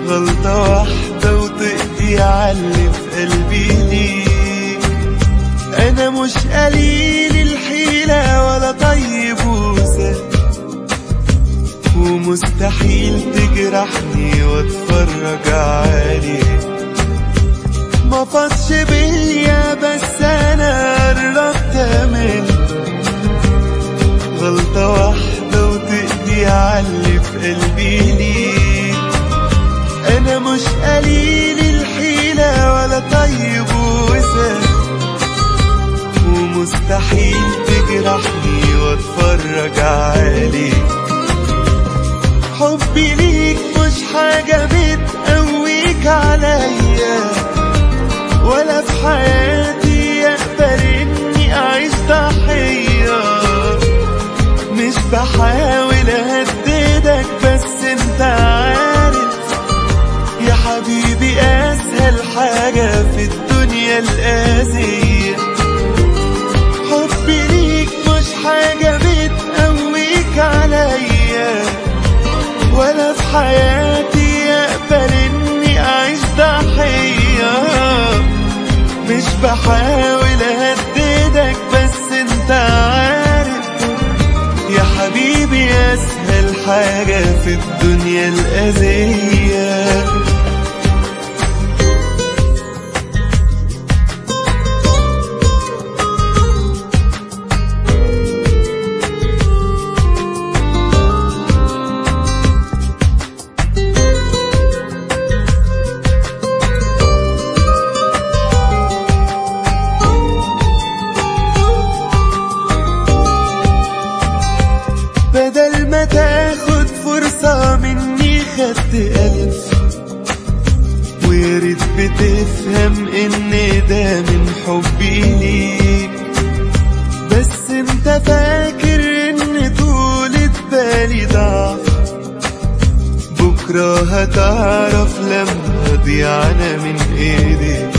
غلطة واحدة وتقضي عاللي في قلبي ليك أنا مش قليل الحيلة ولا طيب وسهل ومستحيل تجرحني واتفرج عليك ما فاضش بيا بس انا قربت امل غلطة واحدة وتقضي عاللي في قلبي ليك انا مش قليل الحيلة ولا طيب وسهل ومستحيل تجرحني واتفرج عليك حبي ليك مش حاجة بتقويك عليا ولا في حياتي يقبل اني اعيش ضحية مش بحاول اهددك بس انت عارف يا حبيبي اسهل حاجة في الدنيا الاذية حبي ليك مش حاجة بتقويك عليا ولا في حياتي يقبل اني اعيش ضحية مش بحاول اهددك بس انت عارف يا حبيبي اسهل حاجة في الدنيا الاذية بدل ما تاخد فرصة مني خدت ألف وياريت بتفهم إن ده من حبي ليك بس انت فاكر إن طولة بالي ضعف بكرة هتعرف لما أضيع أنا من إيديك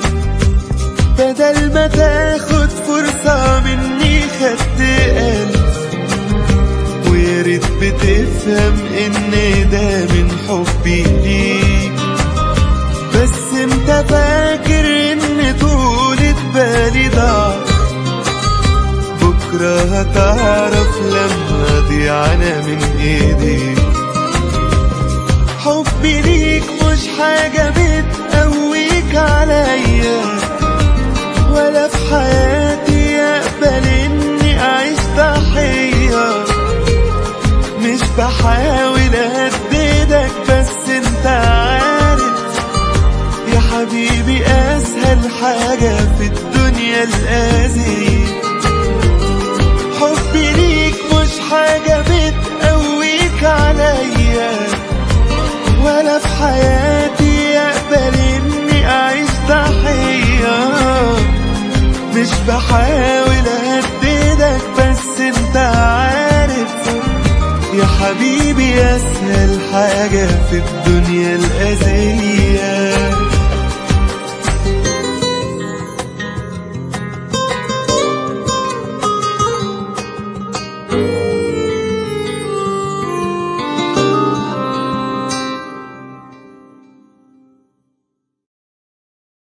بدل ما تاخد فرصة مني خدت ألف وياريت بتفهم ان ده من حبي ليك بس انت فاكر ان طولة بالي ضعف بكرة هتعرف لما اضيع انا من ايديك حبي ليك مش حاجة بتقويك عليا ولا في حياتي يقبل اني اعيش ضحيه مش بحاول اهددك بس انت عارف يا حبيبي اسهل حاجة في الدنيا الاذية حبي ليك مش حاجة بتقويك عليا ولا في حياتي يقبل اني اعيش ضحية مش بحاول اهددك بس انت عارف يا حبيبي أسهل حاجة في الدنيا الأذية